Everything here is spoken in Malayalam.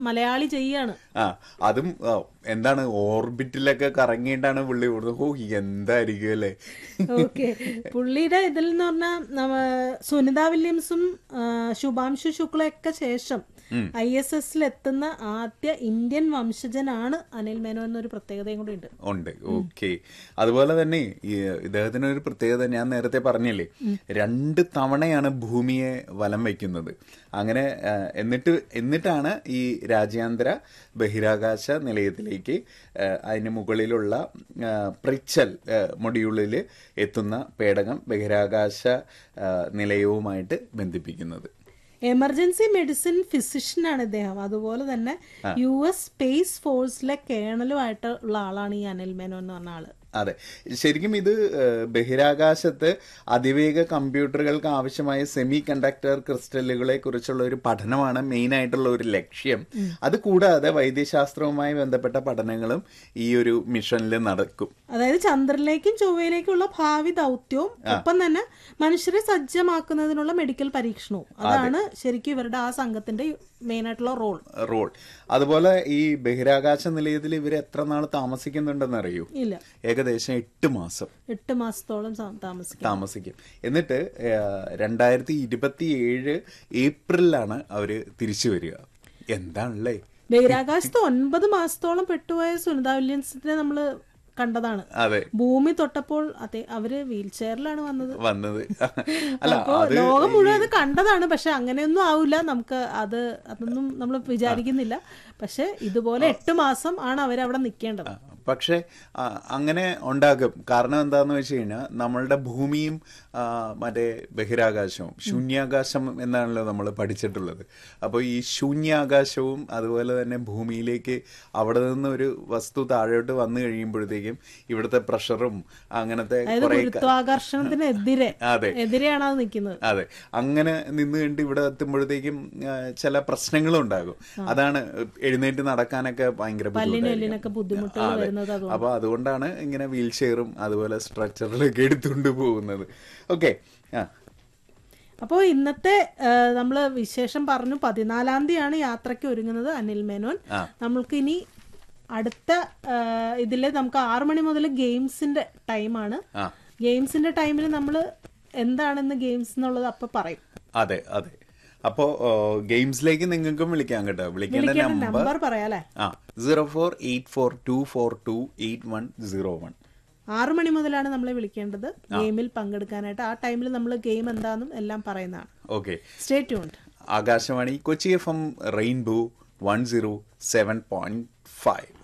മലയാളി ചെയ്യാണ് ആ അതും ആ, എന്താണ് ഓർബിറ്റിലൊക്കെ കറങ്ങിയിട്ടാണ് പുള്ളി ഓടുന്നത് ഓ എന്തായിരിക്കും അല്ലേ ഓക്കെ പുള്ളിയുടെ ഇതിൽ എന്ന് പറഞ്ഞാൽ നമ്മ സുനിത വില്യംസും ആ, ശുഭാംശു ശുക്ലയൊക്കെ ശേഷം ഐ എസ് എസിൽ എത്തുന്ന ആദ്യ ഇന്ത്യൻ വംശജനാണ് അനിൽ മേനോൻ എന്നൊരു പ്രത്യേകതയും കൂടി ഉണ്ട് ഉണ്ട് ഓക്കെ അതുപോലെ തന്നെ ഈ ഇദ്ദേഹത്തിന് ഒരു പ്രത്യേകത ഞാൻ നേരത്തെ പറഞ്ഞില്ലേ രണ്ട് തവണയാണ് ഭൂമിയെ വലം വയ്ക്കുന്നത് അങ്ങനെ ആ, എന്നിട്ട് എന്നിട്ടാണ് ഈ രാജ്യാന്തര ബഹിരാകാശ നിലയത്തിലേക്ക് ആ, അതിന് മുകളിലുള്ള ആ, പ്രിച്ചൽ മൊഡ്യൂളിൽ എത്തുന്ന പേടകം ബഹിരാകാശ ആ, നിലയവുമായിട്ട് ബന്ധിപ്പിക്കുന്നത് എമർജൻസി മെഡിസിൻ ഫിസിഷ്യനാണ് ഇദ്ദേഹം അതുപോലെ തന്നെ യു എസ് സ്പേസ് ഫോഴ്സിലെ കേണലുമായിട്ട് ഉള്ള ആളാണ് ഈ അനിൽ മേനോൻ എന്ന് പറഞ്ഞ ആള് അതെ ശരിക്കും ഇത് ഏഹ്, ബഹിരാകാശത്ത് അതിവേഗ കമ്പ്യൂട്ടറുകൾക്ക് ആവശ്യമായ സെമി കണ്ടക്ടർ ക്രിസ്റ്റലുകളെ കുറിച്ചുള്ള ഒരു പഠനമാണ് മെയിൻ ആയിട്ടുള്ള ഒരു ലക്ഷ്യം അത് കൂടാതെ വൈദ്യശാസ്ത്രവുമായി ബന്ധപ്പെട്ട പഠനങ്ങളും ഈ ഒരു മിഷനിൽ നടക്കും അതായത് ചന്ദ്രനിലേക്കും ചൊവ്വയിലേക്കുള്ള ഭാവി ദൗത്യവും ഒപ്പം തന്നെ മനുഷ്യരെ സജ്ജമാക്കുന്നതിനുള്ള മെഡിക്കൽ പരീക്ഷണവും അതാണ് ശരിക്കും ഇവരുടെ ആ സംഘത്തിന്റെ മെയിൻ ആയിട്ടുള്ള റോൾ റോൾ അതുപോലെ ഈ ബഹിരാകാശ നിലയത്തിൽ ഇവർ എത്ര നാൾ താമസിക്കുന്നുണ്ടെന്ന് അറിയൂ ഇല്ല ഏകദേശം എട്ട് മാസം എട്ട് മാസത്തോളം സ- താമസിക്കും താമസിക്കും എന്നിട്ട് ഏഹ്, രണ്ടായിരത്തി ഇരുപത്തി ഏഴ് ഏപ്രിലാണ് അവര് തിരിച്ചു വരിക എന്താണല്ലേ ബഹിരാകാശത്ത് ഒൻപത് മാസത്തോളം പെട്ടുപോയ സുനിത വില്യംസിനെ നമ്മള് കണ്ടതാണ് അതെ ഭൂമി തൊട്ടപ്പോൾ അതെ അവര് വീൽ ചെയറിലാണ് വന്നത് വന്നത് അല്ല അപ്പോ അത് ലോകം മുഴുവൻ അത് കണ്ടതാണ് പക്ഷെ അങ്ങനെയൊന്നും ആവില്ല നമുക്ക് അത് അതൊന്നും നമ്മൾ വിചാരിക്കുന്നില്ല പക്ഷെ ഇതുപോലെ എട്ട് മാസം ആണ് അവരവിടെ നിൽക്കേണ്ടത് പക്ഷെ ആ, അങ്ങനെ ഉണ്ടാകും കാരണം എന്താന്ന് വെച്ച് കഴിഞ്ഞാൽ നമ്മളുടെ ഭൂമിയും ആ, മറ്റേ ബഹിരാകാശവും ശൂന്യാകാശം എന്നാണല്ലോ നമ്മൾ പഠിച്ചിട്ടുള്ളത് അപ്പോൾ ഈ ശൂന്യാകാശവും അതുപോലെ തന്നെ ഭൂമിയിലേക്ക് അവിടെ നിന്ന് ഒരു വസ്തു താഴോട്ട് വന്നു കഴിയുമ്പോഴത്തേക്കും ഇവിടുത്തെ പ്രഷറും അങ്ങനത്തെ അതായത് കുറെ ഗുരുത്വാകർഷണത്തിനെതിരെ അതെ എതിരെയാണ് അത് നിൽക്കുന്നത് അതെ അങ്ങനെ നിന്ന് കണ്ട് ഇവിടെ എത്തുമ്പോഴത്തേക്കും ആ, ചില പ്രശ്നങ്ങളുണ്ടാകും അതാണ് എഴുന്നേറ്റ് നടക്കാനൊക്കെ ഭയങ്കര ബുദ്ധിമുട്ടായിരിക്കും. എല്ലിനൊക്കെ ബുദ്ധിമുട്ടുകൾ അതെ. വരുന്നത് അതുകൊണ്ട് അപ്പൊ അതുകൊണ്ടാണ് ഇങ്ങനെ വീൽ ചെയറും അതുപോലെ സ്ട്രക്ചറിലൊക്കെ എടുത്തുകൊണ്ട് പോകുന്നത് ഓക്കെ ആ അപ്പോൾ ഇന്നത്തെ നമ്മൾ വിശേഷം പറഞ്ഞു പതിനാലാം തീയതിയാണ് യാത്രയ്ക്ക് ഒരുങ്ങുന്നത് അനിൽ മേനോൻ ആ. നമ്മൾക്ക് ഇനി അടുത്ത ഇതിൽ നമുക്ക് ആറു മണി മുതൽ ഗെയിംസിന്റെ ടൈമാണ് ആ ഗെയിംസിന്റെ ടൈമിൽ നമ്മൾ എന്താണെന്ന് ഗെയിംസ് എന്നുള്ളത് അപ്പൊ പറയും അതെ അതെ അപ്പോ ഗെയിംസിലേക്ക് നിങ്ങൾക്കും വിളിക്കാം കേട്ടോ വിളിക്കേണ്ട വിളിക്കേണ്ട നമ്പർ നമ്പർ പറയാം അല്ലേ ആ zero four eight four two four two eight one zero one ആറു മണി മുതലാണ് നമ്മളെ വിളിക്കേണ്ടത് ഗെയിമിൽ പങ്കെടുക്കാനായിട്ട് ആ ടൈമിൽ നമ്മൾ ഗെയിം എന്താണെന്നും എല്ലാം പറയുന്നതാണ് okay stay tuned Akashvani Kochi F M rainbow one zero seven point five